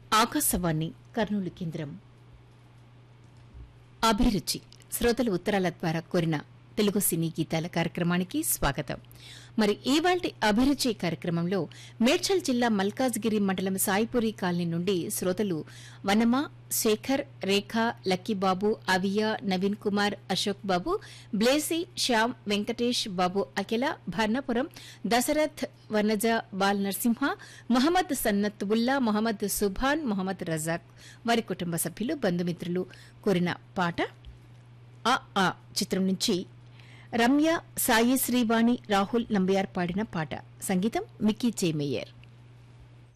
ఆకాశవాణి కర్నూలు కేంద్రం అభిరుచి శ్రోతలు ఉత్తరాల ద్వారా కోరిన తెలుగు సినీ గీతాల కార్యక్రమానికి స్వాగతం మరి ఇవాల్టి అభిరుచి కార్యక్రమంలో మేడ్చల్ జిల్లా మల్కాజ్గిరి మండలం సాయిపురి కాలనీ నుండి శ్రోతలు వనమ శేఖర్ రేఖ లక్కీబాబు అవియా నవీన్ కుమార్ అశోక్ బాబు బ్లేసి శ్యామ్ వెంకటేష్ బాబు అఖిల భర్ణపురం దశరథ్ వనజ బాల్ నరసింహ మొహమ్మద్ సన్నత్ ఉల్లా మొహమ్మద్ సుభాన్ మొహమ్మద్ రజాక్ వారి కుటుంబ సభ్యులు బంధుమిత్రులు కోరిన పాట ఆ ఆ చిత్రం నుంచి రమ్య సాయి శ్రీవాణి రాహుల్ నంబియార్ పాడిన పాట సంగీతం మిక్కీ చేమేయర్